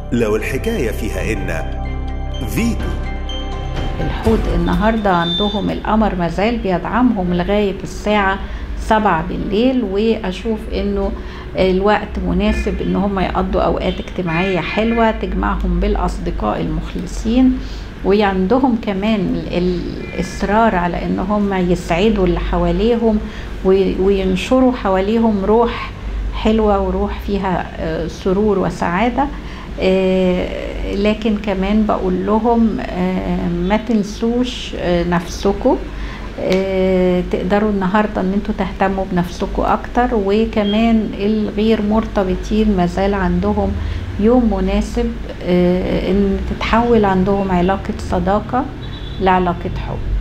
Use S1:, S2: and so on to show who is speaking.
S1: لو الحكاية فيها إن فيتو
S2: الحوت النهاردة عندهم القمر مازال بيدعمهم لغاية الساعة سبعة بالليل وأشوف إنه الوقت مناسب إن هم يقضوا أوقات اجتماعية حلوة تجمعهم بالأصدقاء المخلصين وعندهم كمان الإصرار على إن هم يسعدوا اللي حواليهم وينشروا حواليهم روح حلوة وروح فيها سرور وسعادة لكن كمان بقول لهم ما تنسوش نفسكم تقدروا النهارده ان انتوا تهتموا بنفسكم اكتر وكمان الغير مرتبطين مازال عندهم يوم مناسب ان تتحول عندهم علاقة صداقة لعلاقة حب